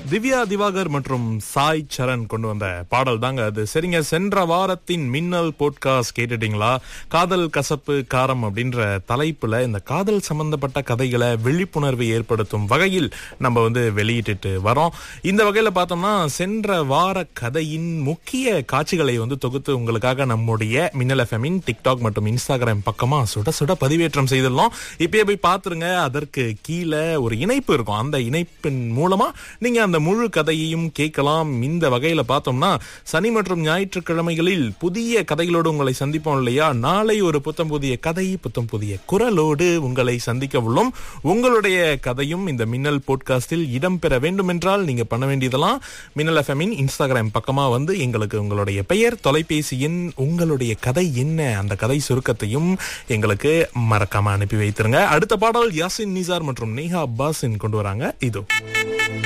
திவ்யா திவாகர் மற்றும் சாய் சரண் கொண்டு வந்த பாடல் தாங்க அது சரிங்க சென்ற வாரத்தின் மின்னல் போட்காஸ்ட் கேட்டுட்டீங்களா காதல் கசப்பு காரம் அப்படின்ற தலைப்புல இந்த காதல் சம்பந்தப்பட்ட கதைகளை விழிப்புணர்வு ஏற்படுத்தும் வகையில் நம்ம வந்து வெளியிட்டுட்டு வரோம் இந்த வகையில பார்த்தோம்னா சென்ற வார கதையின் முக்கிய காட்சிகளை வந்து தொகுத்து உங்களுக்காக நம்முடைய மின்னல் எஃப்எம்மின் டிக்டாக் மற்றும் இன்ஸ்டாகிராம் பக்கமா சுட சுட பதிவேற்றம் செய்துள்ளோம் இப்பயே போய் பார்த்துருங்க அதற்கு கீழே ஒரு இணைப்பு இருக்கும் அந்த இணைப்பின் மூலமா நீங்க அந்த முழு கதையையும் கேட்கலாம் இந்த வகையில பார்த்தோம்னா சனி மற்றும் ஞாயிற்றுக்கிழமைகளில் புதிய கதைகளோடு உங்களை சந்திப்போம் இல்லையா நாளை ஒரு புத்தம் புதிய கதை புத்தம் புதிய குரலோடு உங்களை சந்திக்க உள்ளோம் உங்களுடைய கதையும் இந்த மின்னல் போட்காஸ்டில் இடம்பெற வேண்டும் என்றால் நீங்க பண்ண வேண்டியதெல்லாம் மின்னல் எஃப்எம்மின் இன்ஸ்டாகிராம் பக்கமா வந்து எங்களுக்கு உங்களுடைய பெயர் தொலைபேசி எண் உங்களுடைய கதை என்ன அந்த கதை சுருக்கத்தையும் எங்களுக்கு மறக்காம அனுப்பி வைத்திருங்க அடுத்த பாடல் யாசின் நிசார் மற்றும் நேஹா அப்பாஸின் கொண்டு வராங்க இதோ